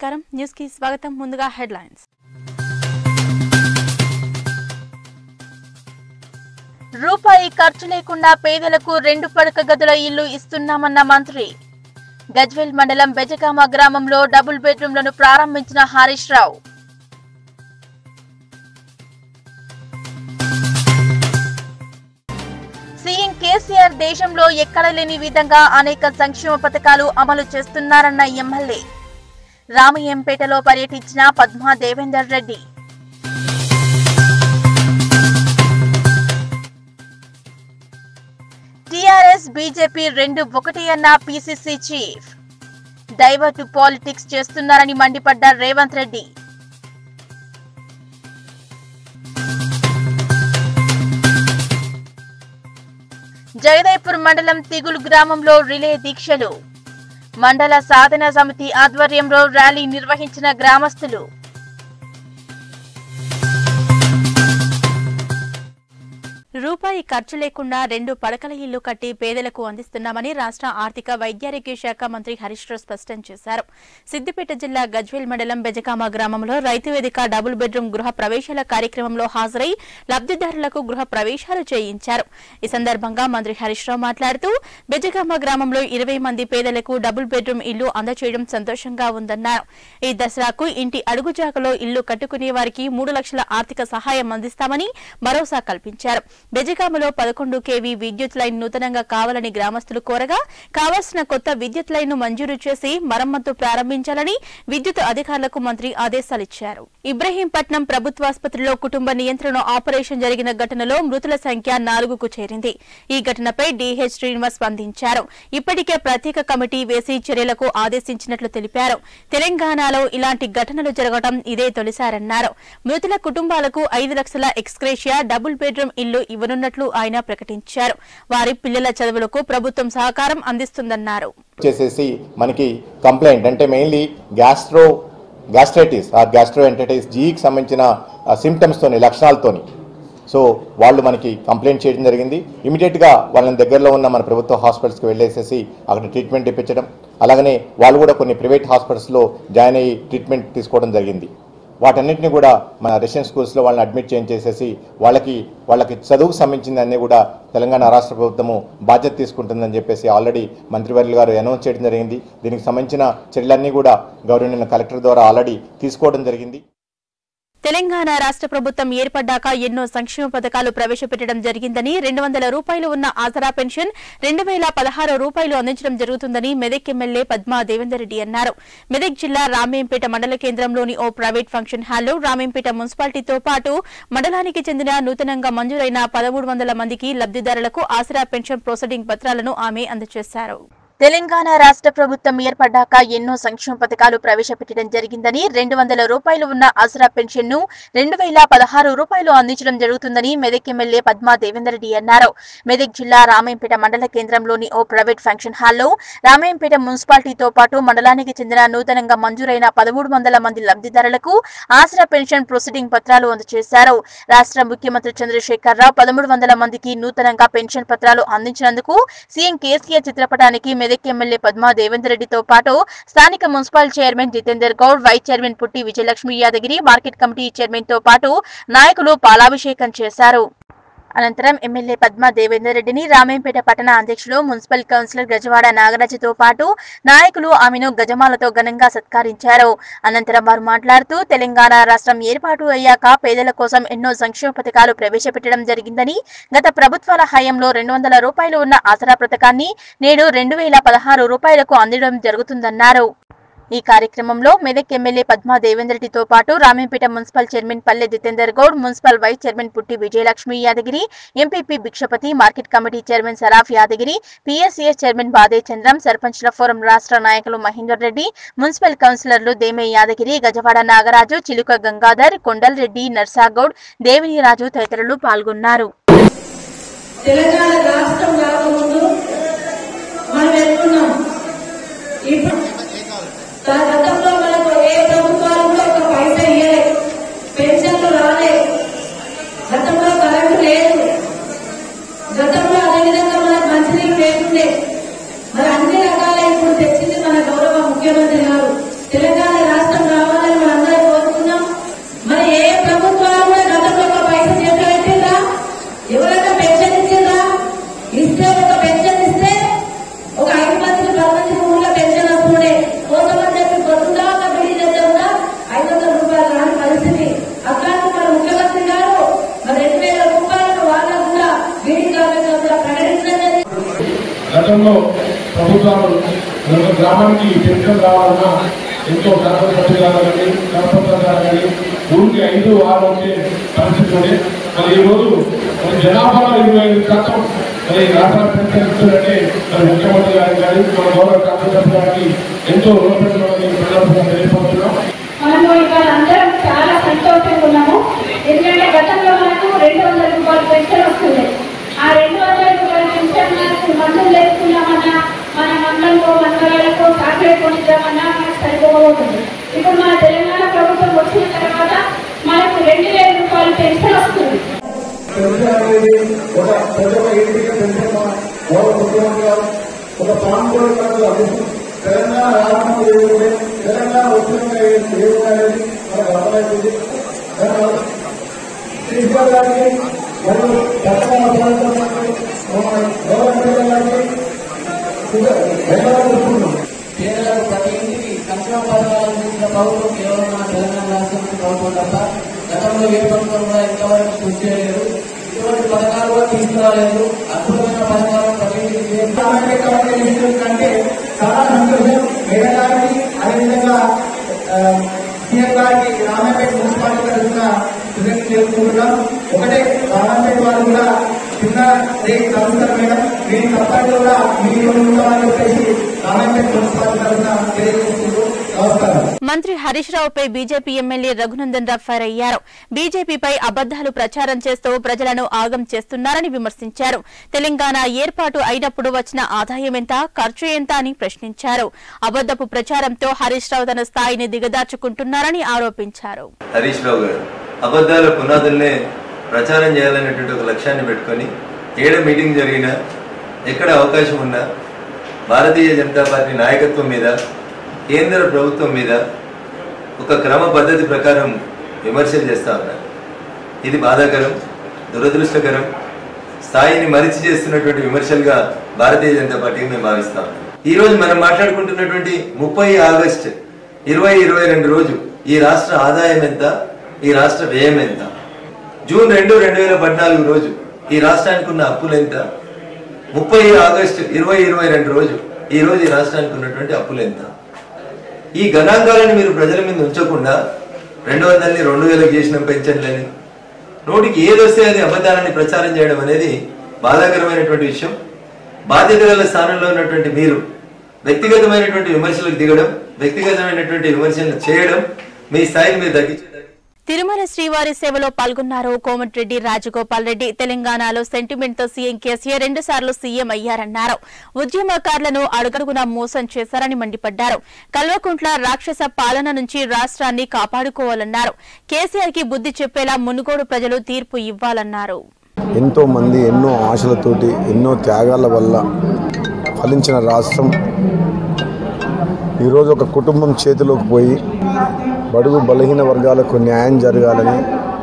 నమస్కారం న్యూస్ కి స్వాగతం ముందుగా హెడ్లైన్స్ రూపాయి ఖర్చు లేకుండా పేదలకు రెండు పడక గదుల ఇల్లు ఇస్తున్నామన్న మంత్రి గజ్వేల్ మండలం బెజగామ గ్రామంలో డబుల్ బెడ్రూమ్లను ప్రారంభించిన హరీష్ రావు సీఎం కేసీఆర్ దేశంలో ఎక్కడ లేని విధంగా అనేక సంక్షేమ పథకాలు అమలు చేస్తున్నారన్న ఎమ్మెల్యే రామయ్యంపేటలో పర్యటించిన పద్మా దేవేందర్ రెడ్డి టీఆర్ఎస్ బీజేపీ రెండు ఒకటి అన్న పీసీసీ చీఫ్ డైవర్ట్ పాలిటిక్స్ చేస్తున్నారని మండిపడ్డ రేవంత్ రెడ్డి జగదేపూర్ మండలం తిగులు గ్రామంలో రిలే దీక్షలు మండల సాధన సమితి ఆధ్వర్యంలో ర్యాలీ నిర్వహించిన గ్రామస్తులు రూపాయి ఖర్చు లేకుండా రెండు పడకల ఇల్లు కట్టి పేదలకు అందిస్తున్నామని రాష్ట్ర ఆర్థిక వైద్యారోగ్య శాఖ మంత్రి హరీష్ రావు స్పష్టం చేశారు సిద్దిపేట జిల్లా గజ్వేల్ మండలం బెజకామ గ్రామంలో రైతు వేదిక డబుల్ బెడ్రూమ్ గృహ ప్రవేశాల కార్యక్రమంలో హాజరై లబ్దిదారులకు గృహ ప్రవేశాలు చేయించారు ఈ సందర్భంగా మంత్రి హరీష్ రావు మాట్లాడుతూ బెజగామ గ్రామంలో ఇరవై మంది పేదలకు డబుల్ బెడ్రూమ్ ఇల్లు అందచేయడం సంతోషంగా ఉందన్నారు ఈ దసరాకు ఇంటి అడుగుజాకలో ఇల్లు కట్టుకునే వారికి మూడు లక్షల ఆర్థిక సహాయం అందిస్తామని భరోసా కల్పించారు బెజగామలో పదకొండు కేవీ విద్యుత్ లైన్ నూతనంగా కావాలని గ్రామస్తులు కోరగా కావాల్సిన కొత్త విద్యుత్ లైన్ ను మంజూరు చేసి మరమ్మతు ప్రారంభించాలని విద్యుత్ అధికారులకు మంత్రి ఆదేశాలిచ్చారు ఇబ్రహీంపట్నం ప్రభుత్వాసుపత్రిలో కుటుంబ నియంత్రణ ఆపరేషన్ జరిగిన ఘటనలో మృతుల సంఖ్య నాలుగుకు చేరింది ఈ ఘటనపై డీహెచ్ శ్రీనివాస్ స్పందించారు ఇప్పటికే ప్రత్యేక కమిటీ వేసి చర్యలకు ఆదేశించినట్లు తెలిపారు తెలంగాణలో ఇలాంటి ఘటనలు జరగడం ఇదే తొలిసారన్నారు మృతుల కుటుంబాలకు ఐదు లక్షల ఎక్స్క్రేషియా డబుల్ బెడ్రూమ్ ఇల్లు ఇవ్వనున్నట్లు ఆయన ప్రకటించారు వారి పిల్లల చదువులకు ప్రభుత్వం సహకారం అందిస్తుందన్నారు వచ్చేసేసి మనకి కంప్లైంట్ అంటే మెయిన్లీ గ్యాస్ట్రో గ్యాస్ట్రైటిస్ ఆ గ్యాస్ట్రో ఎంటైటిస్ జీకి సంబంధించిన సిమ్టమ్స్తోని లక్షణాలతోని సో వాళ్ళు మనకి కంప్లైంట్ చేయడం జరిగింది ఇమీడియట్గా వాళ్ళని దగ్గరలో ఉన్న మన ప్రభుత్వ హాస్పిటల్స్కి వెళ్ళేసేసి అక్కడ ట్రీట్మెంట్ ఇప్పించడం అలాగనే వాళ్ళు కూడా కొన్ని ప్రైవేట్ హాస్పిటల్స్లో జాయిన్ అయ్యి ట్రీట్మెంట్ తీసుకోవడం జరిగింది వాటన్నిటిని కూడా మన రెసిడెన్స్ స్కూల్స్లో వాళ్ళని అడ్మిట్ చేయించేసేసి వాళ్ళకి వాళ్ళకి చదువుకు సంబంధించింది అన్నీ కూడా తెలంగాణ రాష్ట్ర ప్రభుత్వము బాధ్యత తీసుకుంటుందని చెప్పేసి ఆల్రెడీ మంత్రివర్యులు గారు అనౌన్స్ చేయడం జరిగింది దీనికి సంబంధించిన చర్యలన్నీ కూడా గవర్నమెంట్ కలెక్టర్ ద్వారా ఆల్రెడీ తీసుకోవడం జరిగింది తెలంగాణ రాష్ట్ర ప్రభుత్వం ఏర్పడ్డాక ఎన్నో సంక్షేమ పథకాలు ప్రవేశపెట్టడం జరిగిందని రెండు వందల రూపాయలు ఉన్న ఆసరా పెన్షన్ రెండు వేల పదహారు రూపాయలు అందించడం జరుగుతుందని మెదక్ ఎమ్మెల్యే పద్మా దేవేందర్ రెడ్డి అన్నారు మెదక్ జిల్లా రామేంపేట మండల కేంద్రంలోని ఓ ప్రైవేట్ ఫంక్షన్ హాల్లో రామేంపేట మున్సిపాలిటీతో పాటు మండలానికి చెందిన నూతనంగా మంజూరైన పదమూడు వందల మందికి లబ్దిదారులకు ఆసరా పెన్షన్ ప్రొసీడింగ్ పత్రాలను ఆమె అందజేశారు తెలంగాణ రాష్ట్ర ప్రభుత్వం ఏర్పడ్డాక ఎన్నో సంక్షేమ పథకాలు ప్రవేశపెట్టడం జరిగిందని రెండు వందల రూపాయలు ఉన్న ఆసరా పెన్షన్ ను రెండు వేల పదహారు రూపాయలు అందించడం జరుగుతుందని మెదక్ ఎమ్మెల్యే పద్మా దేవేందర్ రెడ్డి అన్నారు మెదక్ జిల్లా రామేంపేట మండల కేంద్రంలోని ఓ ప్రైవేట్ ఫంక్షన్ హాల్లో రామేంపేట మున్సిపాలిటీతో పాటు మండలానికి చెందిన నూతనంగా మంజూరైన పదమూడు వందల మంది లబ్దిదారులకు ఆసరా పెన్షన్ ప్రొసీడింగ్ పత్రాలు అందజేశారు రాష్ట్ర ముఖ్యమంత్రి చంద్రశేఖర్ రావు పదమూడు వందల మందికి నూతనంగా పెన్షన్ పత్రాలు అందించినందుకు సీఎం కేసీఆర్ చిత్రపటానికి మెదక్ ఎమ్మెల్యే పద్మా దేవేందర్ రెడ్డితో పాటు స్థానిక municipal chairman Jitender Goud vice chairman Putti Vijayalakshmi Yadagiri market committee chairman తో పాటు నాయకులు పాలాభిషేకం చేశారు అనంతరం ఎమ్మెల్యే పద్మా దేవేందర్ రెడ్డిని రామేంపేట పట్టణ అధ్యక్షులు మున్సిపల్ కౌన్సిలర్ గజవాడ నాగరాజుతో పాటు నాయకులు ఆమెను గజమాలతో ఘనంగా సత్కరించారు అనంతరం వారు మాట్లాడుతూ తెలంగాణ రాష్ట్రం ఏర్పాటు అయ్యాక పేదల కోసం ఎన్నో సంక్షేమ పథకాలు ప్రవేశపెట్టడం జరిగిందని గత ప్రభుత్వాల హయాంలో రెండు వందల రూపాయలు ఉన్న ఆసరా పథకాన్ని నేడు రెండు వేల పదహారు రూపాయలకు అందడం జరుగుతుందన్నారు ఈ కార్యక్రమంలో మెదక్ ఎమ్మెల్యే పద్మా దేవేందర్ రెడ్డితో పాటు Ramayampet municipal chairman Palle Jitender Goud municipal vice chairman Putti Vijayalakshmi Yadagiri MPP Bhikshapathi market committee chairman Saraf Yadagiri PSCS chairman Bade Chandram సర్పంచ్ల ఫోరం రాష్ట్ర నాయకులు మహేందర్ రెడ్డి మున్సిపల్ కౌన్సిలర్లు దేమే యాదగిరి గజవాడ నాగరాజు చిలుక గంగాధర్ కొండల్ రెడ్డి నర్సాగౌడ్ దేవిని రాజు తదితరులు పాల్గొన్నారు తెలంగాణ రాష్ట్రం రాకముందు మనం ఎట్టున్నాం ఇప్పుడు తా- గతంలో మనకు ఏ ప్రభుత్వాలు కూడా ఒక పైసా ఇయ్యలే పెన్షన్లు రాలే గతంలో కరెంటు లేదు గతంలో అదేవిధంగా మనకు మంచినీళ్ళు లేకుండే మరి అన్ని రకాల ఇప్పుడు తెచ్చింది మన గౌరవ ముఖ్యమంత్రి గారు తెలంగాణ రాష్ట్రం గతంలో ప్రభుత్వాలు ఒక గ్రామానికి పెన్షన్ రావాలన్నా ఎంతో కరపత్రాలు కానీ కరపత్రాలు కానీ ఊరికి ఐదు ఆరు వచ్చే పరిస్థితి ఉండే మరి ఈరోజు మరి జనాభాలో ఇరవై ఐదు శాతం మరి రాష్ట్ర పెన్షన్ ఇస్తుందంటే మరి ముఖ్యమంత్రి గారికి కానీ మన గౌరవ కాంగ్రెస్ గారికి ఎంతో రుణపడి ప్రజలకు తెలియపడుతున్నాం మనము ఇవాళ అందరం చాలా సంతోషంగా ఉన్నాము ఎందుకంటే గతంలో మనకు రెండు వందల రూపాయలు పెన్షన్ వస్తుంది ఆ రెండు వందల రూపాయల పెన్షన్ మనకు మందులు లేకున్నామన్నా మన మండలంలో మండలాలకు చాక్లెట్ కొనిద్దామన్నా మనకు సరిపోతుంది ఇప్పుడు మన తెలంగాణ ప్రభుత్వం వచ్చిన తర్వాత మనకు రెండు వేల రూపాయలు పెన్షన్ వస్తుంది పెన్షన్ అనేది ఒక ప్రతి ఒక్క ఇంటికి పెన్షన్ గౌరవ ముఖ్యమంత్రి గారు ఒక పాంపూర్ కాదు తెలంగాణ రాష్ట్రం ఏముంది తెలంగాణ వచ్చిన ఏముంది అనేది మనకు అర్థమవుతుంది ధన్యవాదాలు. కేసీఆర్ గారికి మరియు తెలంగాణ ప్రభుత్వానికి మన గౌరవ ముఖ్యమంత్రి గారికి ధన్యవాదాలు చెప్తున్నాం పేదలకు ప్రతి ఇంటికి సంక్షేమ పథకాలు అందించిన ప్రభుత్వం కేవలం మన తెలంగాణ రాష్ట్రం ప్రభుత్వం తప్ప గతంలో ఏ ప్రభుత్వం కూడా ఇంతవరకు కృషి చేయలేదు ఇటువంటి పథకాలు కూడా తీసుకురాలేదు అద్భుతమైన పథకాలు ప్రతి ఇంటికి సామాన్య కమ్యూనికేషన్ కంటే చాలా సంతోషం మేడం గారికి అదేవిధంగా ఆ, సీఎం గారికి రామాపేట మున్సిపాలిటీ తరఫున కృతజ్ఞతలు చేసుకుంటున్నాం ఒకటే రామాపేట వారు కూడా చిన్న రేట్ తగ్గుతారు మేడం మేము తప్పకుండా కూడా మీరు ఉంటామని చెప్పేసి రామాపేట మున్సిపాలిటీ తరఫున తెలియజేసుకుంటూ నమస్కారం మంత్రి హరీష్ రావుపై BJP MLA Raghunandan Rao fire అయ్యారు బీజేపీపై అబద్దాలు ప్రచారం చేస్తూ ప్రజలను ఆగం చేస్తున్నారని విమర్శించారు తెలంగాణ ఏర్పాటు అయినప్పుడు వచ్చిన ఆదాయం ఎంత ఖర్చు ఎంత అని ప్రశ్నించారు అబద్దపు ప్రచారంతో హరీష్ రావు తన స్థాయిని దిగదార్చుకుంటున్నారని ఆరోపించారు హరీష్ రావు గారు అబద్ధాల పునాదుల్నే ప్రచారం చేయాలనేటువంటి ఒక లక్ష్యాన్ని పెట్టుకొని ఏడ మీటింగ్ జరిగినా ఎక్కడ అవకాశం ఉన్నా భారతీయ జనతా పార్టీ నాయకత్వం మీద కేంద్ర ప్రభుత్వం మీద ఒక క్రమ పద్ధతి ప్రకారం విమర్శలు చేస్తా ఉన్నారు ఇది బాధాకరం దురదృష్టకరం స్థాయిని మరిచి చేస్తున్నటువంటి విమర్శలుగా భారతీయ జనతా పార్టీకి మేము భావిస్తాం ఈ రోజు మనం మాట్లాడుకుంటున్నటువంటి ముప్పై ఆగస్ట్ ఇరవై ఇరవై రెండు రోజు ఈ రాష్ట్ర ఆదాయం ఎంత ఈ రాష్ట్ర వ్యయం ఎంత జూన్ రెండు రెండు వేల పద్నాలుగు రోజు ఈ రాష్ట్రానికి ఉన్న అప్పులు ఎంత ముప్పై ఆగస్ట్ ఇరవై ఇరవై రెండు రోజు ఈ రోజు ఈ రాష్ట్రానికి ఉన్నటువంటి అప్పులు ఎంత ఈ గణాంకాలను మీరు ప్రజల మీద ఉంచకుండా రెండు వందలని రెండు వేలకు చేసిన పెన్షన్లని నోటికి ఏదొస్తే అది అబద్ధాలని ప్రచారం చేయడం అనేది బాధాకరమైనటువంటి విషయం బాధ్యత గల స్థానంలో ఉన్నటువంటి మీరు వ్యక్తిగతమైనటువంటి విమర్శలకు దిగడం వ్యక్తిగతమైనటువంటి విమర్శలను చేయడం మీ స్థాయిని మీరు తగ్గించడం తిరుమల శ్రీవారి సేవలో పాల్గొన్నారు కోమటిరెడ్డి రాజగోపాల్ రెడ్డి తెలంగాణలో సెంటిమెంట్ తో సీఎం కేసీఆర్ రెండు సార్లు సీఎం అయ్యారన్నారు ఉద్యమకారులను అడుగడుగునా మోసం చేశారని మండిపడ్డారు కల్వకుంట్ల రాక్షస పాలన నుంచి రాష్ట్రాన్ని కాపాడుకోవాలన్నారు కేసీఆర్ కి బుద్ధి చెప్పేలా మునుగోడు ప్రజలు తీర్పు ఇవ్వాలన్నారు ఎంతో మంది ఎన్నో ఆశలతోటి ఎన్నో త్యాగాల వల్ల ఫలించిన రాష్ట్రం ఈరోజు ఒక కుటుంబం చేతిలోకి పోయి బడుగు బలహీన వర్గాలకు న్యాయం జరగాలని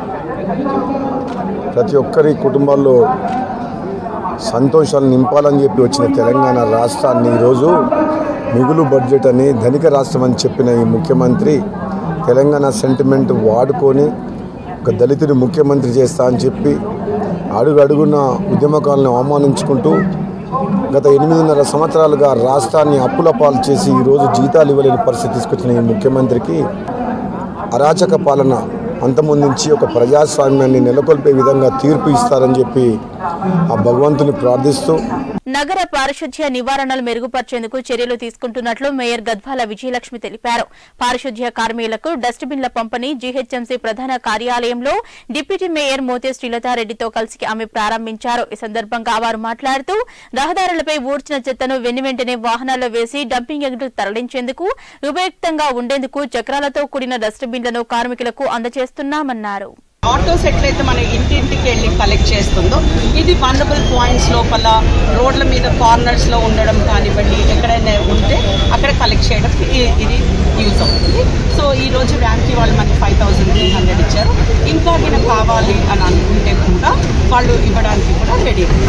ప్రతి ఒక్కరి కుటుంబాల్లో సంతోషాలు నింపాలని చెప్పి వచ్చిన తెలంగాణ రాష్ట్రాన్ని ఈరోజు మిగులు బడ్జెట్ అని ధనిక రాష్ట్రం అని చెప్పిన ఈ ముఖ్యమంత్రి తెలంగాణ సెంటిమెంట్ వాడుకొని ఒక దళితుడి ముఖ్యమంత్రి చేస్తా అని చెప్పి అడుగు అడుగున ఉద్యమకాలను అవమానించుకుంటూ గత ఎనిమిదిన్నర సంవత్సరాలుగా రాష్ట్రాన్ని అప్పుల పాలు చేసి ఈరోజు జీతాలు ఇవ్వలేని పరిస్థితి తీసుకొచ్చిన ఈ ముఖ్యమంత్రికి అరాచక పాలన అంతమొందించి ఒక ప్రజాస్వామ్యాన్ని నెలకొల్పే విధంగా తీర్పు ఇస్తారని చెప్పి ఆ భగవంతుని ప్రార్థిస్తూ నగర పారిశుధ్య నివారణలు మెరుగుపరిచేందుకు చర్యలు తీసుకుంటున్నట్లు మేయర్ గద్వాల విజయలక్ష్మి తెలిపారు పారిశుధ్య కార్మికులకు డస్ట్బిన్ల పంపిణీ జీహెచ్ఎంసీ ప్రధాన కార్యాలయంలో డిప్యూటీ మేయర్ మోతే శ్రీలతారెడ్డితో కలిసి ఆమె ప్రారంభించారు ఈ సందర్భంగా వారు మాట్లాడుతూ రహదారులపై ఊడ్చిన చెత్తను వెను వెంటనే వాహనాల్లో వేసి డంపింగ్ యార్డుకు తరలించేందుకు ఉపయుక్తంగా ఉండేందుకు చక్రాలతో కూడిన డస్ట్బిన్లను కార్మికులకు అందజేస్తున్నామన్నారు ఆటోస్ ఎట్లయితే మన ఇంటింటికి వెళ్ళి కలెక్ట్ చేస్తుందో ఇది వనరబుల్ పాయింట్స్ లోపల రోడ్ల మీద కార్నర్స్ లో ఉండడం కానివ్వండి ఎక్కడైనా ఉంటే అక్కడ కలెక్ట్ చేయడం ఇ- ఇది యూజ్ అవుతుంది సో ఈ రోజు ర్యాంక్కి వాళ్ళు మనకి ఫైవ్ థౌసండ్ త్రీ హండ్రెడ్ ఇచ్చారు ఇంకా గిన కావాలి అని అనుకుంటే కూడా వాళ్ళు ఇవ్వడానికి కూడా రెడీ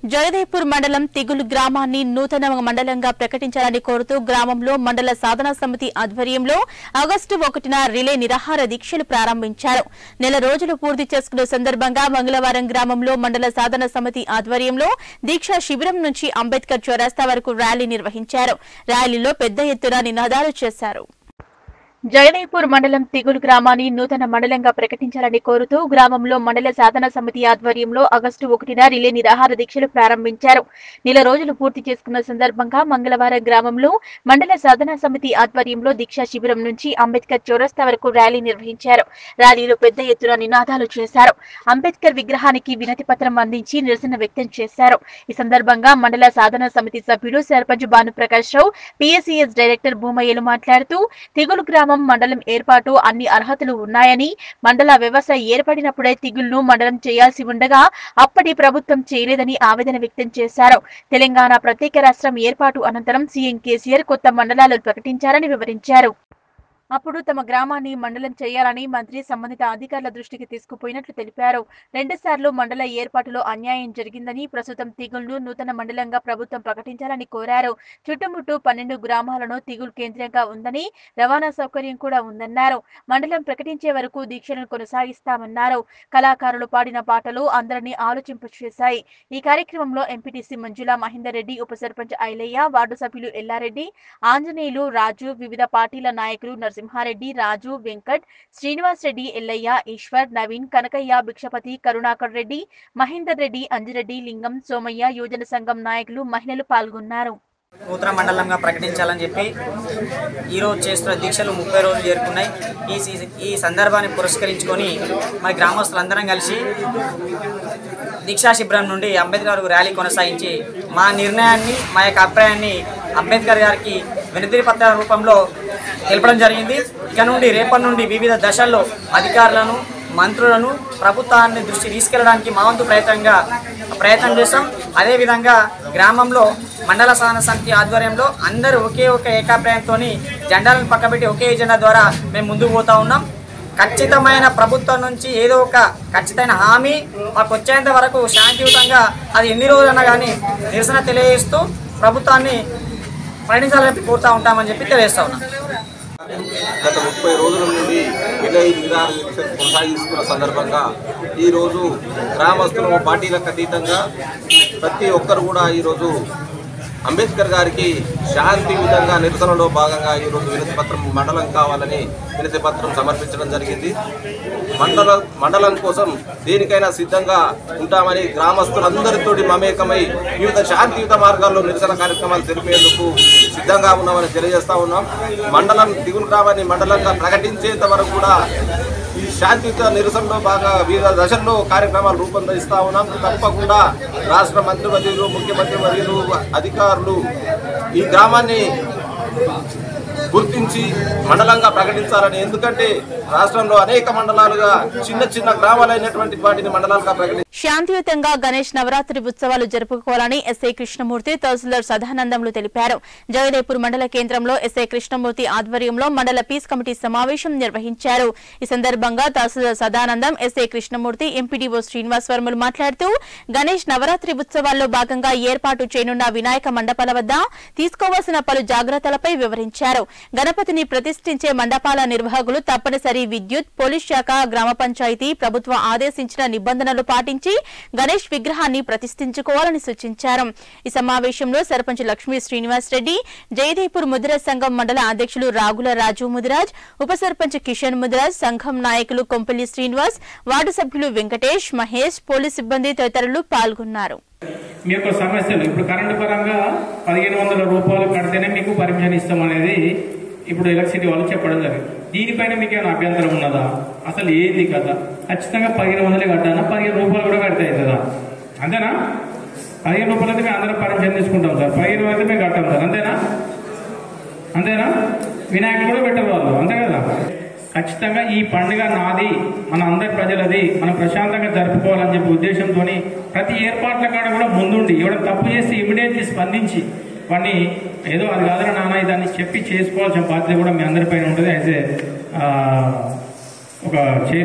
జగదేపూర్ మండలం తిగులు గ్రామాన్ని నూతన మండలంగా ప్రకటించాలని కోరుతూ గ్రామంలో మండల సాధనా సమితి ఆధ్వర్యంలో ఆగస్టు ఒకటిన రిలే నిరాహార దీక్షలు ప్రారంభించారు నెల రోజులు పూర్తి చేసుకున్న సందర్భంగా మంగళవారం గ్రామంలో మండల సాధన సమితి ఆధ్వర్యంలో దీక్షా శిబిరం నుంచి అంబేద్కర్ చౌరాస్తా వరకు ర్యాలీ నిర్వహించారు ర్యాలీలో పెద్ద ఎత్తున నినాదాలు చేశారు జగదేపూర్ మండలం తిగులు గ్రామాన్ని నూతన మండలంగా ప్రకటించాలని కోరుతూ గ్రామంలో మండల సాధన సమితి ఆధ్వర్యంలో ఆగస్టు ఒకటిన రిలే నిరాహార దీక్షలు ప్రారంభించారు నెల రోజులు పూర్తి చేసుకున్న సందర్భంగా మంగళవారం గ్రామంలో మండల సాధన సమితి ఆధ్వర్యంలో దీక్షా శిబిరం నుంచి అంబేద్కర్ చౌరస్తా వరకు ర్యాలీ నిర్వహించారు ర్యాలీలో పెద్ద ఎత్తున నినాదాలు చేశారు అంబేద్కర్ విగ్రహానికి వినతి పత్రం అందించి నిరసన వ్యక్తం చేశారు ఈ సందర్భంగా మండల సాధన సమితి సభ్యుడు సర్పంచ్ భానుప్రకాష్ రావు పిఎస్సిఎస్ డైరెక్టర్ భూమయ్యలు మాట్లాడుతూ తిగులు గ్రామం మండలం ఏర్పాటు అన్ని అర్హతలు ఉన్నాయని మండల వ్యవస్థ ఏర్పడినప్పుడే తిగులును మండలం చేయాల్సి ఉండగా అప్పటి ప్రభుత్వం చేయలేదని ఆవేదన వ్యక్తం చేశారు తెలంగాణ ప్రత్యేక రాష్ట్రం ఏర్పాటు అనంతరం సీఎం కేసీఆర్ కొత్త మండలాలు ప్రకటించారని వివరించారు అప్పుడు తమ గ్రామాన్ని మండలం చేయాలని మంత్రి సంబంధిత అధికారుల దృష్టికి తీసుకుపోయినట్లు తెలిపారు రెండుసార్లు మండల ఏర్పాటులో అన్యాయం జరిగిందని ప్రస్తుతం తిగుల్ను నూతన మండలంగా ప్రభుత్వం ప్రకటించాలని కోరారు చుట్టుముట్టు పన్నెండు గ్రామాలను తిగుల్ కేంద్రంగా ఉందని రవాణా సౌకర్యం కూడా ఉందన్నారు మండలం ప్రకటించే వరకు దీక్షలను కొనసాగిస్తామన్నారు కళాకారులు పాడిన పాటలు అందరినీ ఆలోచింపచేశాయి ఈ కార్యక్రమంలో ఎంపీటీసీ మంజుల మహేందర్ రెడ్డి ఉప సర్పంచ్ ఐలయ్య వార్డు సభ్యులు ఎల్లారెడ్డి ఆంజనేయులు రాజు వివిధ పార్టీల నాయకులు నరసింహారెడ్డి రాజు వెంకట్ శ్రీనివాస్ రెడ్డి ఎల్లయ్య ఈశ్వర్ నవీన్ కనకయ్య భిక్షపతి కరుణాకర్ రెడ్డి మహేందర్ రెడ్డి అంజిరెడ్డి లింగం సోమయ్య యువజన సంఘం నాయకులు మహిళలు పాల్గొన్నారు నూతన మండలంగా ప్రకటించాలని చెప్పి ఈరోజు చేస్తున్న దీక్షలు ముప్పై రోజులు చేరుకున్నాయి ఈ సీ- ఈ సందర్భాన్ని పురస్కరించుకొని మా గ్రామస్తులందరం కలిసి దీక్షా శిబిరం నుండి అంబేద్కర్ ర్యాలీ కొనసాగించి మా నిర్ణయాన్ని మా యొక్క అభిప్రాయాన్ని అంబేద్కర్ గారికి వినతి పత్రాల రూపంలో తెలపడం జరిగింది ఇక నుండి రేపటి నుండి వివిధ దశల్లో అధికారులను మంత్రులను ప్రభుత్వాన్ని దృష్టి తీసుకెళ్ళడానికి మా వంతు ప్రయత్నంగా ప్రయత్నం చేస్తాం అదేవిధంగా గ్రామంలో మండల సాధన సమితి ఆధ్వర్యంలో అందరూ ఒకే ఒక ఏకాభిప్రాయంతో జెండాలను పక్కబెట్టి ఒకే ఎజెండా ద్వారా మేము ముందుకు పోతా ఉన్నాం ఖచ్చితమైన ప్రభుత్వం నుంచి ఏదో ఒక ఖచ్చితమైన హామీ మాకు వచ్చేంత వరకు శాంతియుతంగా అది ఎన్ని రోజులన్నా కానీ నిరసన తెలియజేస్తూ ప్రభుత్వాన్ని ప్రకటించాలని కోరుతూ ఉంటామని చెప్పి తెలియజేస్తా ఉన్నాం గత ముప్పై రోజుల నుండి విలయ నిరాహార దీక్ష కొనసాగిస్తున్న సందర్భంగా ఈరోజు గ్రామస్తులు పార్టీలకు అతీతంగా ప్రతి ఒక్కరు కూడా ఈరోజు అంబేద్కర్ గారికి శాంతియుతంగా నిరసనలో భాగంగా ఈరోజు వినతి పత్రం మండలం కావాలని వినతి పత్రం సమర్పించడం జరిగింది మండల మండలం కోసం దేనికైనా సిద్ధంగా ఉంటామని గ్రామస్తులందరితోటి మమేకమై వివిధ శాంతియుత మార్గాల్లో నిరసన కార్యక్రమాలు తెలిపేందుకు సిద్ధంగా ఉన్నామని తెలియజేస్తా ఉన్నాం మండలం దిగులు గ్రామాన్ని మండలంగా ప్రకటించేంత వరకు కూడా ఈ శాంతియుత నిరసనలో బాగా వివిధ దశల్లో కార్యక్రమాలు రూపొందిస్తా ఉన్నాం తప్పకుండా రాష్ట్ర మంత్రివర్యులు ముఖ్యమంత్రి వర్యులు అధికారులు ఈ గ్రామాన్ని గుర్తించి మండలంగా ప్రకటించాలని ఎందుకంటే రాష్ట్రంలో అనేక మండలాలుగా చిన్న చిన్న గ్రామాలైనటువంటి వాటిని మండలాలుగా ప్రకటించారు శాంతియుతంగా గణేష్ నవరాత్రి ఉత్సవాలు జరుపుకోవాలని ఎస్ఐ కృష్ణమూర్తి తహసీల్దార్ సదానందంలు తెలిపారు జగదేపూర్ మండల కేంద్రంలో ఎస్ఐ కృష్ణమూర్తి ఆధ్వర్యంలో మండల పీస్ కమిటీ సమావేశం నిర్వహించారు ఈ సందర్భంగా తహసీల్దార్ సదానందం ఎస్ఐ కృష్ణమూర్తి ఎంపీడీఓ శ్రీనివాస్ వర్మలు మాట్లాడుతూ గణేష్ నవరాత్రి ఉత్సవాల్లో భాగంగా ఏర్పాటు చేయనున్న వినాయక మండపాల వద్ద తీసుకోవాల్సిన పలు జాగ్రత్తలపై వివరించారు గణపతిని ప్రతిష్ఠించే మండపాల నిర్వాహకులు తప్పనిసరి విద్యుత్ పోలీస్ శాఖ గ్రామ పంచాయతీ ప్రభుత్వం ఆదేశించిన నిబంధనలు పాటించి గణేష్ విగ్రహాన్ని ప్రతిష్ఠించుకోవాలని సూచించారు ఈ సమావేశంలో సర్పంచ్ లక్ష్మీ శ్రీనివాస్ రెడ్డి జయదేపూర్ ముదిరాజ్ సంఘం మండల అధ్యక్షులు రాగుల రాజు ముదిరాజ్ ఉప సర్పంచ్ కిషన్ ముదిరాజ్ సంఘం నాయకులు కొంపల్లి శ్రీనివాస్ వార్డు సభ్యులు వెంకటేష్ మహేష్ పోలీస్ సిబ్బంది తదితరులు పాల్గొన్నారు మీ యొక్క సమస్యలు ఇప్పుడు కరెంటు పరంగా పదిహేను వందల రూపాయలు కడితేనే మీకు పర్మిషన్ ఇస్తాం అనేది ఇప్పుడు ఎలక్ట్రిసిటీ వాళ్ళు చెప్పడం జరిగింది దీనిపైన మీకు ఏమైనా అభ్యంతరం ఉన్నదా అసలు ఏంది కదా ఖచ్చితంగా పదిహేను వందలే కట్టానా పదిహేను రూపాయలు కూడా కడితే అవుతుందా అంతేనా పదిహేను రూపాయలు అయితే మేము అందరం పర్మిషన్ తీసుకుంటాం సార్ పదిహేను అయితే మేము కట్టాం సార్ అంతేనా అంతేనా వినాయకుడు కూడా పెట్టరు వాళ్ళు అంతే కదా ఖచ్చితంగా ఈ పండుగ నాది మన అందరి ప్రజలది మనం ప్రశాంతంగా జరుపుకోవాలని చెప్పి ఉద్దేశంతో ప్రతి ఏర్పాట్ల కాడ కూడా ముందుండి ఎవరైనా తప్పు చేసి ఇమీడియట్లీ స్పందించి వాడిని ఏదో అది కాదని నాన్న దాన్ని చెప్పి చేసుకోవాల్సిన బాధ్యత కూడా మీ అందరిపైన ఉంటుంది యాజ్ ఏ ఒక చర్య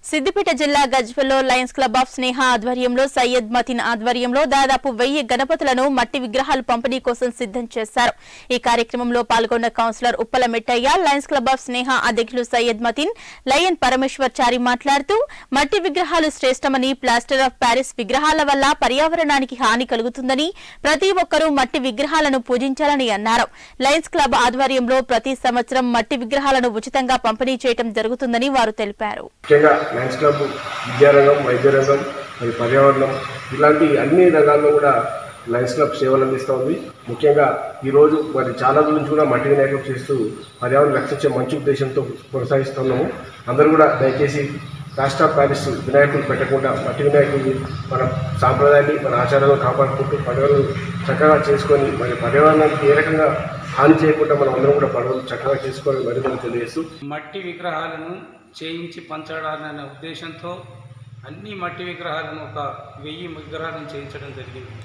సిద్దిపేట జిల్లా గజ్వెల్లో లయన్స్ క్లబ్ ఆఫ్ స్నేహ ఆధ్వర్యంలో సయ్యద్ మతిన్ ఆధ్వర్యంలో దాదాపు వెయ్యి గణపతులను మట్టి విగ్రహాలు పంపిణీ కోసం సిద్ధం చేశారు ఈ కార్యక్రమంలో పాల్గొన్న councillor Uppala Mettaiah Lions Club of Sneha అధ్యక్షులు సయ్యద్ మతిన్ లయన్ పరమేశ్వర్ చారి మాట్లాడుతూ మట్టి విగ్రహాలు శ్రేష్టమని ప్లాస్టర్ ఆఫ్ ప్యారిస్ విగ్రహాల వల్ల పర్యావరణానికి హాని కలుగుతుందని ప్రతి ఒక్కరూ మట్టి విగ్రహాలను పూజించాలని అన్నారు లయన్స్ క్లబ్ ఆధ్వర్యంలో ప్రతి సంవత్సరం మట్టి విగ్రహాలను ఉచితంగా పంపిణీ చేయడం జరుగుతుందని వారు తెలిపారు ముఖ్యంగా లయన్స్ క్లబ్ విద్యారంగం వైద్య రంగం మరి పర్యావరణం ఇలాంటి అన్ని రంగాల్లో కూడా లయన్స్ క్లబ్ సేవలు అందిస్తూ ఉంది ముఖ్యంగా ఈరోజు మరి చాలా రోజుల నుంచి కూడా మట్టి వినాయకులు చేస్తూ పర్యావరణం రక్షించే మంచి ఉద్దేశంతో కొనసాగిస్తున్నాము అందరూ కూడా దయచేసి రాష్ట్ర ప్యారిస్ వినాయకులు పెట్టకుండా మట్టి వినాయకులు మన సాంప్రదాయాన్ని మన ఆచారాలను కాపాడుకుంటూ పండుగలు చక్కగా చేసుకొని మరి పర్యావరణానికి ఏ రకంగా హాని చేయకుండా మనం అందరం కూడా పండుగలు చక్కగా చేసుకొని మరి మనం తెలియజేస్తూ మట్టి విగ్రహాలను చేయించి పంచడాలనే ఉద్దేశంతో అన్ని మట్టి విగ్రహాలను ఒక వెయ్యి విగ్రహాలను చేయించడం జరిగింది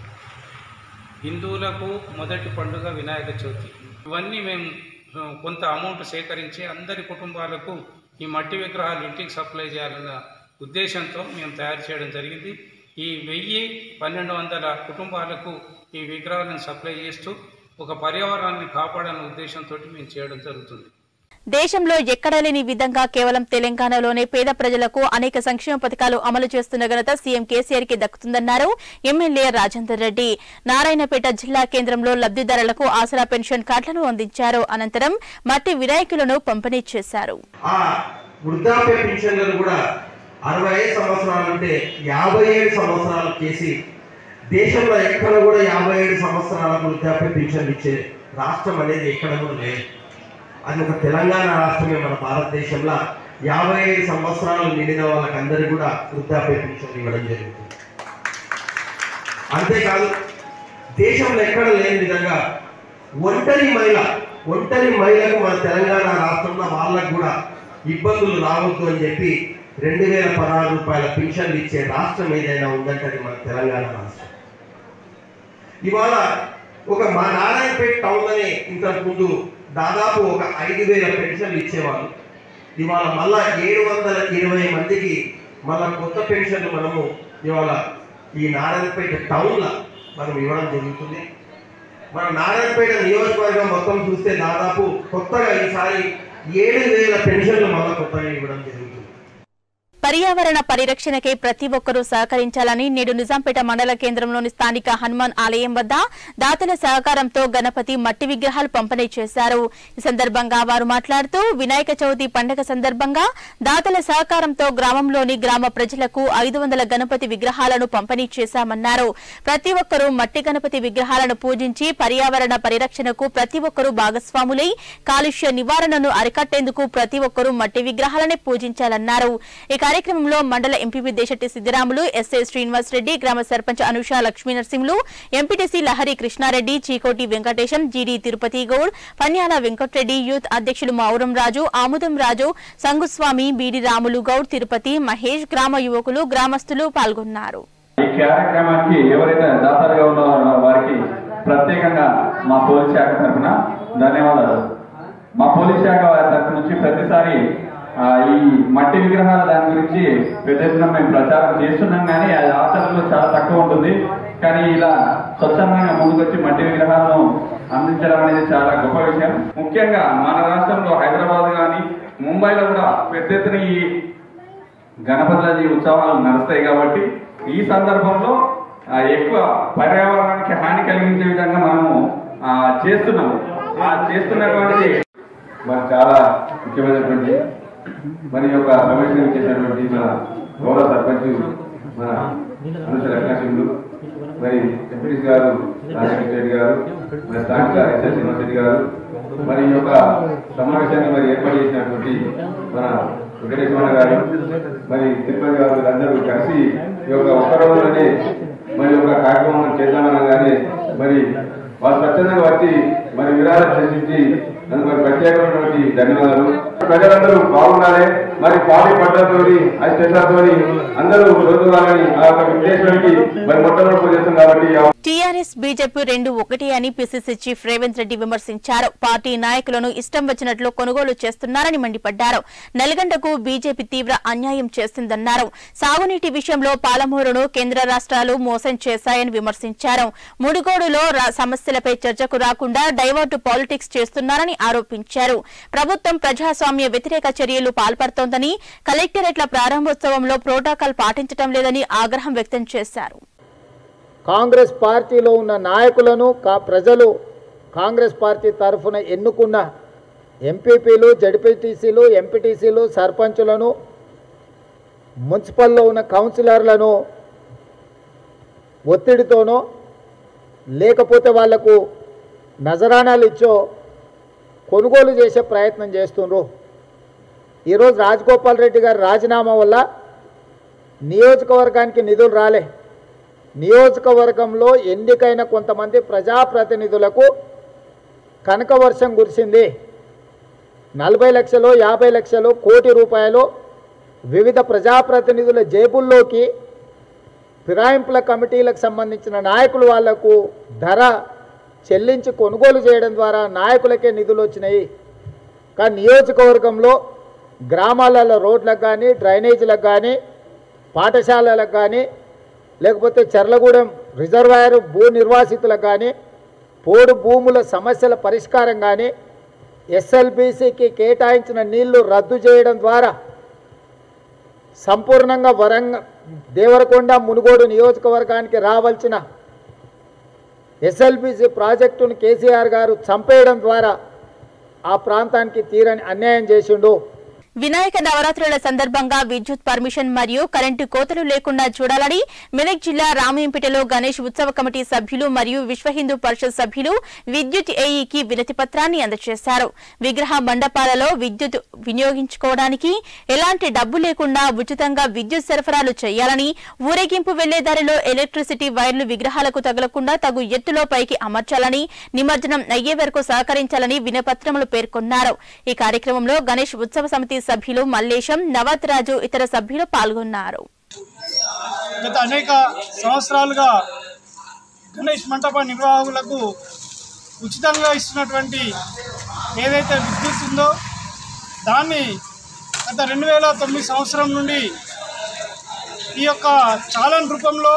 హిందువులకు మొదటి పండుగ వినాయక చవితి ఇవన్నీ మేము ఆ, కొంత అమౌంట్ సేకరించి అందరి కుటుంబాలకు ఈ మట్టి విగ్రహాలు ఇంటికి సప్లై చేయాలన్న ఉద్దేశంతో మేము తయారు చేయడం జరిగింది ఈ వెయ్యి పన్నెండు వందల కుటుంబాలకు ఈ విగ్రహాలను సప్లై చేస్తూ ఒక పర్యావరణాన్ని కాపాడాలనే ఉద్దేశంతో మేము చేయడం జరుగుతుంది దేశంలో ఎక్కడా లేని విధంగా కేవలం తెలంగాణలోనే పేద ప్రజలకు అనేక సంక్షేమ పథకాలు అమలు చేస్తున్న ఘనత సీఎం కేసీఆర్ కి దక్కుతుందన్నారు ఎమ్మెల్యే రాజేందర్ రెడ్డి నారాయణపేట జిల్లా కేంద్రంలో లబ్దిదారులకు ఆసరా పెన్షన్ కార్డులను అందించారు అనంతరం మట్టి వినాయకులను పంపిణీ చేశారు ఆ వృద్ధాప్య పెన్షన్లను కూడా అరవై ఐదు సంవత్సరాలు అంటే యాభై ఏడు సంవత్సరాలు చేసి దేశంలో ఎక్కడ కూడా యాభై ఏడు సంవత్సరాలకు వృద్ధాప్య పెన్షన్ ఇచ్చే రాష్ట్రం అనేది ఎక్కడ కూడా లేదు అది ఒక తెలంగాణ రాష్ట్రమే మన భారతదేశంలో యాభై ఐదు సంవత్సరాలు నిండిన వాళ్ళకందరికీ కూడా వృద్ధాప్య పెన్షన్ ఇవ్వడం జరుగుతుంది అంతేకాదు దేశంలో ఎక్కడ లేని విధంగా ఒంటరి మహిళ ఒంటరి మహిళకు మన తెలంగాణ రాష్ట్రంలో వాళ్ళకు కూడా ఇబ్బందులు రావద్దు అని చెప్పి రెండు వేల పదహారు రూపాయల పెన్షన్లు ఇచ్చే రాష్ట్రం ఏదైనా ఉందంటే అది మన తెలంగాణ రాష్ట్రం ఇవాళ ఒక మా నారాయణపేట టౌన్లోనే ఇంతకు ముందు దాదాపు ఒక ఐదు వేల పెన్షన్లు ఇచ్చేవాళ్ళు ఇవాళ మళ్ళా ఏడు వందల ఇరవై మందికి మళ్ళా కొత్త పెన్షన్లు మనము ఇవాళ ఈ నారాయణపేట టౌన్లో మనం ఇవ్వడం జరుగుతుంది మన నారాయణపేట నియోజకవర్గం మొత్తం చూస్తే దాదాపు కొత్తగా ఈసారి ఏడు వేల పెన్షన్లు మళ్ళా కొత్తగా ఇవ్వడం జరుగుతుంది పర్యావరణ పరిరక్షణకై ప్రతి ఒక్కరూ సహకరించాలని నేడు నిజాంపేట మండల కేంద్రంలోని స్థానిక హనుమాన్ ఆలయం వద్ద దాతల సహకారంతో గణపతి మట్టి విగ్రహాలు పంపిణీ చేశారు ఈ సందర్భంగా వారు మాట్లాడుతూ వినాయక చవితి పండుగ సందర్భంగా దాతల సహకారంతో గ్రామంలోని గ్రామ ప్రజలకు ఐదు వందల గణపతి విగ్రహాలను పంపిణీ చేశామన్నారు ప్రతి ఒక్కరూ మట్టి గణపతి విగ్రహాలను పూజించి పర్యావరణ పరిరక్షణకు ప్రతి ఒక్కరూ భాగస్వాములై కాలుష్య నివారణను అరికట్టేందుకు ప్రతి ఒక్కరూ మట్టి విగ్రహాలనే పూజించాలన్నారు ఈ కార్యక్రమంలో మండల ఎంపీపీ దేశెట్టి సిద్దిరాములు ఎస్ఐ శ్రీనివాస్ రెడ్డి గ్రామ సర్పంచ్ అనుష లక్ష్మీ నరసింహులు ఎంపీటీసీ లహరి కృష్ణారెడ్డి చీకోటి వెంకటేశం జీడీ తిరుపతి గౌడ్ పన్యాల వెంకట్రెడ్డి యూత్ అధ్యక్షులు మౌరం రాజు ఆముదం రాజు సంగుస్వామి బీడి రాములు గౌడ్ తిరుపతి మహేష్ గ్రామ యువకులు గ్రామస్తులు పాల్గొన్నారు ఈ కార్యక్రమానికి ఎవరైతే దాతలుగా ఉన్నారో వారికి ప్రత్యేకంగా మా పోలీస్ శాఖ తరఫున ధన్యవాదాలు మా పోలీస్ శాఖ వారి తరఫు నుంచి ప్రతిసారి ఆ, ఈ మట్టి విగ్రహాల దాని గురించి పెద్ద ఎత్తున మేము ప్రచారం చేస్తున్నాం కానీ అది ఆచరణలో చాలా తక్కువ ఉంటుంది కానీ ఇలా స్వచ్ఛందంగా ముందుకొచ్చి మట్టి విగ్రహాలను అందించడం అనేది చాలా గొప్ప విషయం ముఖ్యంగా మన రాష్ట్రంలో హైదరాబాద్ కానీ ముంబైలో కూడా పెద్ద ఎత్తున ఈ గణపతులది ఉత్సవాలు నడుస్తాయి కాబట్టి ఈ సందర్భంలో ఆ, ఎక్కువ పర్యావరణానికి హాని కలిగించే విధంగా మనము ఆ, చేస్తున్నాము ఆ చేస్తున్నటువంటిది మరి చాలా ముఖ్యమైనటువంటి మరి ఈ యొక్క సమస్యను ఇచ్చేసినటువంటి మన గౌరవ సర్పంచ్ మన అనుష రత్నాసింహులు మరి ఎంపీడీసీ గారు రాజశేఖర రెడ్డి గారు మరి స్థానిక ఎస్ఎస్ శ్రీనివాస్ రెడ్డి గారు మరి ఈ యొక్క సమావేశాన్ని మరి ఏర్పాటు చేసినటువంటి మన వెంకటేశ్వర గారు మరి తిరుపతి గారు వీళ్ళందరూ కలిసి ఈ యొక్క ఒక్క రోజులోనే మరి ఒక కార్యక్రమం చేద్దామనగానే మరి వాళ్ళు స్వచ్ఛందంగా వచ్చి మరి విరాళం చెల్లించి అందుకు మరి ప్రత్యేకమైనటువంటి ధన్యవాదాలు ప్రజలందరూ బాగుండాలి మరి పాడి పడ్డతోని ఆ స్టేషన్తోని అందరూ రోజువారని ఆ యొక్క విశ్లేషణకి మరి మొట్టమొదటి చేస్తాం కాబట్టి ఆ టీఆర్ఎస్ బీజేపీ రెండు ఒకటి అని పిసిసి చీఫ్ రేవంత్ రెడ్డి విమర్శించారు పార్టీ నాయకులను ఇష్టం వచ్చినట్లు కొనుగోలు చేస్తున్నారని మండిపడ్డారు నల్గొండకు బీజేపీ తీవ్ర అన్యాయం చేస్తుందన్నారు సాగునీటి విషయంలో పాలమూరును కేంద్ర రాష్ట్రాలు మోసం చేశాయని విమర్శించారు ముడిగోడులో రా- సమస్యలపై చర్చకు రాకుండా డైవర్టు పాలిటిక్స్ చేస్తున్నారని ఆరోపించారు ప్రభుత్వం ప్రజాస్వామ్య వ్యతిరేక చర్యలు పాల్పడుతోందని కలెక్టరేట్ల ప్రారంభోత్సవంలో ప్రోటోకాల్ పాటించడం లేదని ఆగ్రహం వ్యక్తం చేశారు కాంగ్రెస్ పార్టీలో ఉన్న నాయకులను కా ప్రజలు కాంగ్రెస్ పార్టీ తరఫున ఎన్నుకున్న ఎంపీపీలు జడ్పీటీసీలు ఎంపీటీసీలు సర్పంచులను మున్సిపల్లో ఉన్న కౌన్సిలర్లను ఒత్తిడితోనో లేకపోతే వాళ్లకు నజరానాలు ఇచ్చో కొనుగోలు చేసే ప్రయత్నం చేస్తుండ్రు ఈరోజు రాజగోపాల్ రెడ్డి గారి రాజీనామా వల్ల నియోజకవర్గానికి నిధులు రాలే నియోజకవర్గంలో ఎన్నికైన కొంతమంది ప్రజాప్రతినిధులకు కనక వర్షం కురిసింది నలభై లక్షలు యాభై లక్షలు కోటి రూపాయలు వివిధ ప్రజాప్రతినిధుల జేబుల్లోకి ఫిరాయింపుల కమిటీలకు సంబంధించిన నాయకులు వాళ్లకు ధర చెల్లించి కొనుగోలు చేయడం ద్వారా నాయకులకే నిధులు వచ్చినాయి కానీ నియోజకవర్గంలో గ్రామాలలో రోడ్లకు కానీ డ్రైనేజీలకు కానీ పాఠశాలలకు కానీ లేకపోతే చర్లగూడెం రిజర్వాయర్ భూ నిర్వాసితులకు కానీ పోడు భూముల సమస్యల పరిష్కారం కానీ ఎస్ఎల్బీసీకి కేటాయించిన నీళ్లు రద్దు చేయడం ద్వారా సంపూర్ణంగా వరంగ దేవరకొండ మునుగోడు నియోజకవర్గానికి రావాల్సిన ఎస్ఎల్బీసీ ప్రాజెక్టును కేసీఆర్ గారు చంపేయడం ద్వారా ఆ ప్రాంతానికి తీరని అన్యాయం చేసిండు వినాయక నవరాత్రుల సందర్భంగా విద్యుత్ పర్మిషన్ మరియు కరెంటు కోతలు లేకుండా చూడాలని మెదక్ జిల్లా రామయంపేటలో గణేష్ ఉత్సవ కమిటీ సభ్యులు మరియు విశ్వ హిందూ పరిషత్ సభ్యులు విద్యుత్ ఏఈకి వినతి పత్రాన్ని అందజేశారు విగ్రహ మండపాలలో విద్యుత్ వినియోగించుకోవడానికి ఎలాంటి డబ్బు లేకుండా ఉచితంగా విద్యుత్ సరఫరాలు చేయాలని ఊరేగింపు వెళ్లే దారిలో ఎలక్ట్రిసిటీ వైర్లు విగ్రహాలకు తగలకుండా తగు ఎత్తులో పైకి అమర్చాలని నిమజ్జనం అయ్యే వరకు సహకరించాలని వినపత్రములు పేర్కొన్నారు ఈ కార్యక్రమంలో గణేష్ ఉత్సవ సమితి సభ్యులు మల్లేశం నవత్ రాజు ఇతర సభ్యులు పాల్గొన్నారు గత అనేక సంవత్సరాలుగా గణేష్ మంటప నిర్వాహకులకు ఉచితంగా ఇస్తున్నటువంటి ఏదైతే విద్యుత్ ఉందో దాన్ని గత రెండు వేల తొమ్మిది సంవత్సరం నుండి ఈ యొక్క చాలన్ రూపంలో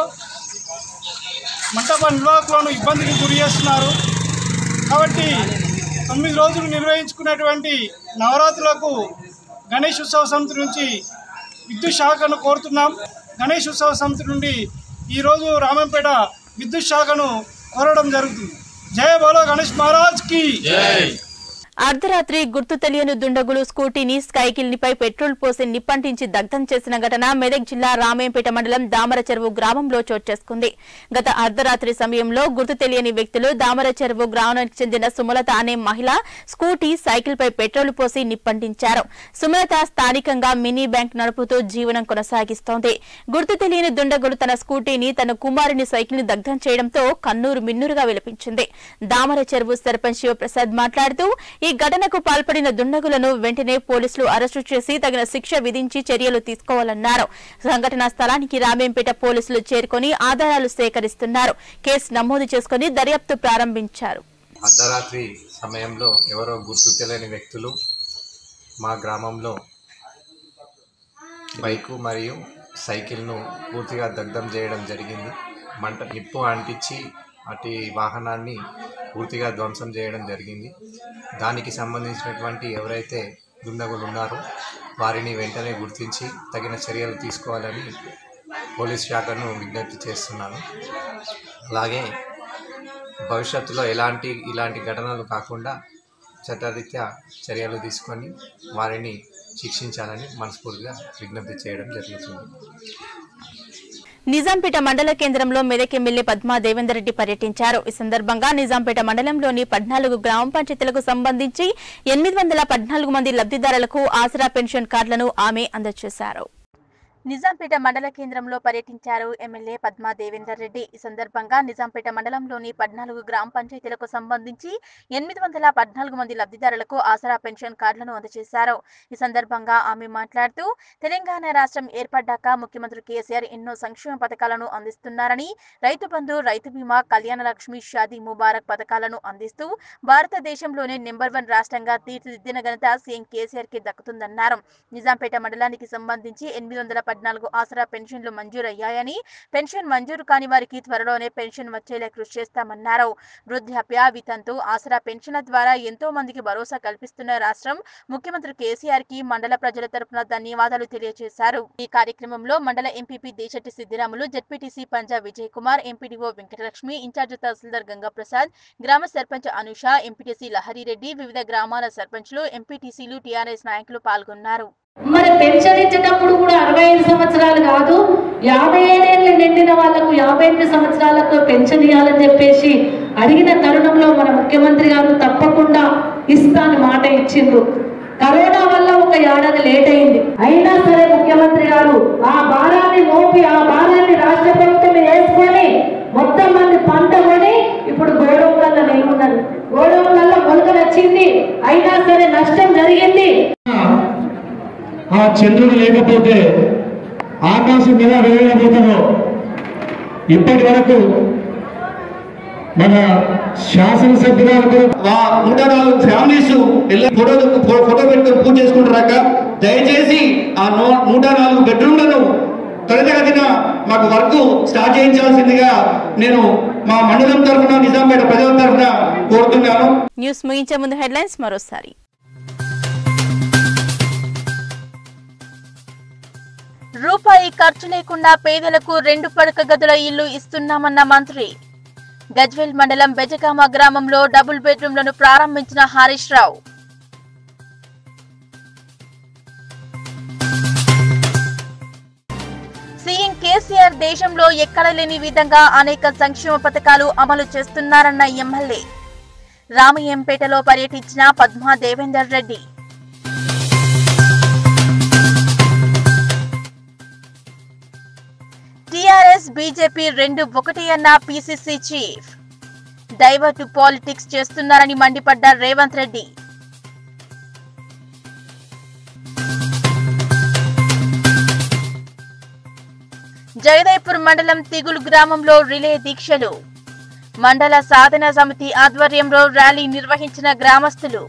మంటప నిర్వాహకులను ఇబ్బందికి గురి చేస్తున్నారు కాబట్టి తొమ్మిది రోజులు నిర్వహించుకునేటువంటి నవరాత్రులకు గణేష్ ఉత్సవ సమితి నుంచి విద్యుత్ శాఖను కోరుతున్నాం గణేష్ ఉత్సవ సమితి నుండి ఈరోజు రామంపేట విద్యుత్ శాఖను కోరడం జరుగుతుంది జయ బోలో గణేష్ మహారాజ్ కి అర్ధరాత్రి గుర్తు తెలియని దుండగులు స్కూటీని సైకిల్ నిపై పెట్రోల్ పోసి నిప్పంటించి దగ్ధం చేసిన ఘటన మెదక్ జిల్లా రామేంపేట మండలం దామర చెరువు గ్రామంలో చోటు చేసుకుంది గత అర్ధరాత్రి సమయంలో గుర్తు తెలియని వ్యక్తులు దామర చెరువు గ్రామానికి చెందిన సుమలత అనే మహిళ స్కూటీ సైకిల్ పై పెట్రోల్ పోసి నిప్పంటించారు సుమలత స్థానికంగా మినీ బ్యాంక్ నడుపుతూ జీవనం కొనసాగిస్తోంది గుర్తు తెలియని దుండగులు తన స్కూటీని తన కుమారుని సైకిల్ ని దగ్ధం చేయడంతో కన్నూరు మిన్నురుగా విలపించింది దామర చెరువు సర్పంచ్ శివప్రసాద్ మాట్లాడుతూ ఈ ఘటనకు పాల్పడిన దుండగులను వెంటనే పోలీసులు అరెస్టు చేసి తగిన శిక్ష విధించి చర్యలు తీసుకోవాలన్నారు సంఘటనా స్థలానికి రామేంపేట పోలీసులు చేరుకొని ఆధారాలు సేకరిస్తున్నారు కేసు నమోదు చేసుకుని దర్యాప్తు ప్రారంభించారు అర్ధరాత్రి సమయంలో ఎవరో గుర్తు తెలియని వ్యక్తులు మా గ్రామంలో బైకు మరియు సైకిల్ను పూర్తిగా దగ్ధం చేయడం జరిగింది మంట నిప్పు అంటించి అటు వాహనాన్ని పూర్తిగా ధ్వంసం చేయడం జరిగింది దానికి సంబంధించినటువంటి ఎవరైతే దుండగులు ఉన్నారో వారిని వెంటనే గుర్తించి తగిన చర్యలు తీసుకోవాలని పోలీస్ శాఖను విజ్ఞప్తి చేస్తున్నాను అలాగే భవిష్యత్తులో ఎలాంటి ఇలాంటి ఘటనలు కాకుండా చట్టరీత్యా చర్యలు తీసుకొని వారిని శిక్షించాలని మనస్ఫూర్తిగా విజ్ఞప్తి చేయడం జరుగుతుంది నిజాంపేట మండల కేంద్రంలో మెదక్ ఎమ్మెల్యే పద్మా దేవేందర్ రెడ్డి పర్యటించారు ఈ సందర్భంగా నిజాంపేట మండలంలోని పద్నాలుగు గ్రామ పంచాయతీలకు సంబంధించి ఎనిమిది వందల పద్నాలుగు మంది లబ్దిదారులకు ఆసరా పెన్షన్ కార్డులను ఆమె అందజేశారు నిజాంపేట మండల కేంద్రంలో పర్యటించారు ఎమ్మెల్యే పద్మా దేవేందర్ రెడ్డి ఈ సందర్భంగా నిజాంపేట మండలంలోని పద్నాలుగు గ్రామ పంచాయతీలకు సంబంధించి ఎనిమిది వందల పద్నాలుగు మంది లబ్ధిదారులకు ఆసరా పెన్షన్ కార్డులను అందజేశారు ఈ సందర్భంగా ఆమె మాట్లాడుతూ తెలంగాణ రాష్ట్రం ఏర్పడ్డాక ముఖ్యమంత్రి కేసీఆర్ ఎన్నో సంక్షేమ పథకాలను అందిస్తున్నారని రైతు బంధు రైతు బీమా కళ్యాణ లక్ష్మి షాదీ ముబారక్ పథకాలను అందిస్తూ భారతదేశంలోనే నెంబర్ వన్ రాష్ట్రంగా తీర్చిదిద్దిన ఘనత సీఎం కేసీఆర్ కి దక్కుతుందన్నారు నిజాంపేట మండలానికి సంబంధించి ఎనిమిది వందల పద్నాలుగు ఆసరా పెన్షన్లు మంజూరయ్యాయని పెన్షన్ మంజూరు కాని వారికి త్వరలోనే పెన్షన్ వచ్చేలా కృషి చేస్తామన్నారు వృద్ధాప్య వితంతు ఆసరా పెన్షన్ల ద్వారా ఎంతో మందికి భరోసా కల్పిస్తున్న రాష్ట్రం ముఖ్యమంత్రి కేసీఆర్ కి మండల ప్రజల తరపున ధన్యవాదాలు తెలియజేశారు ఈ కార్యక్రమంలో మండల MPP Desetti Siddiramulu ZPTC Punjab Vijay Kumar MPDO Venkatalakshmi incharge tahsildar Ganga Prasad గ్రామ సర్పంచ్ అనుష ఎంపీటీసీ లహరిరెడ్డి వివిధ గ్రామాల సర్పంచ్లు ఎంపీటీసీలు టీఆర్ఎస్ నాయకులు పాల్గొన్నారు మరి పెన్షన్ ఇచ్చేటప్పుడు కూడా అరవై ఐదు సంవత్సరాలు కాదు యాభై ఏడేళ్ళు నిండిన వాళ్లకు యాభై ఎనిమిది సంవత్సరాలకు పెన్షన్ ఇవ్వాలని చెప్పేసి అడిగిన తరుణంలో మన ముఖ్యమంత్రి గారు తప్పకుండా ఇస్తాను మాట ఇచ్చిండ్రు కరోనా వల్ల ఒక ఏడాది లేట్ అయింది అయినా సరే ముఖ్యమంత్రి గారు ఆ భారాన్ని మోపి ఆ భారాన్ని రాష్ట్ర ప్రభుత్వం వేసుకొని మొత్తం మంది పంట కొని ఇప్పుడు గోడౌన్లలో నిలున్నది గోడౌన్లలో మొలక నచ్చింది అయినా సరే నష్టం జరిగింది ఆ చంద్రుడు లేకపోతే ఆకాశం మీద వెళ్ళకపోతామో ఇప్పటి వరకు మన శాసనసభ్యురాలు కూడా నూట నాలుగు ఫ్యామిలీస్ వెళ్ళి ఫోటో ఫోటో పెట్టుకొని పూజ చేసుకుంటారాక దయచేసి ఆ నూ- నూట నాలుగు బెడ్రూమ్లను త్వరితగతిన మాకు వర్క్ స్టార్ట్ చేయించాల్సిందిగా నేను మా మండలం తరఫున నిజాంపేట ప్రజల తరఫున కోరుతున్నాను న్యూస్ ముగించే ముందు హెడ్లైన్స్ మరోసారి రూపాయి ఖర్చు లేకుండా పేదలకు రెండు పడక గదుల ఇల్లు ఇస్తున్నామన్న మంత్రి గజ్వేల్ మండలం బెజగామ గ్రామంలో డబుల్ బెడ్రూమ్లను ప్రారంభించిన హరీష్ రావు సీఎం కేసీఆర్ దేశంలో ఎక్కడ లేని విధంగా అనేక సంక్షేమ పథకాలు అమలు చేస్తున్నారన్న ఎమ్మెల్యే రామయ్యంపేటలో పర్యటించిన పద్మా దేవేందర్ రెడ్డి టీఆర్ఎస్ బీజేపీ రెండు ఒకటి అన్న పీసీసీ చీఫ్ డైవర్ట్ పాలిటిక్స్ చేస్తున్నారని మండిపడ్డ రేవంత్ రెడ్డి జగదేపూర్ మండలం తిగులు గ్రామంలో రిలే దీక్షలు మండల సాధన సమితి ఆధ్వర్యంలో ర్యాలీ నిర్వహించిన గ్రామస్తులు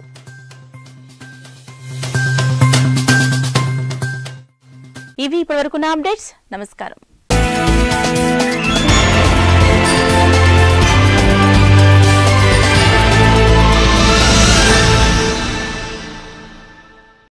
ఇవి ఇప్పటివరకున్న అప్డేట్స్ నమస్కారం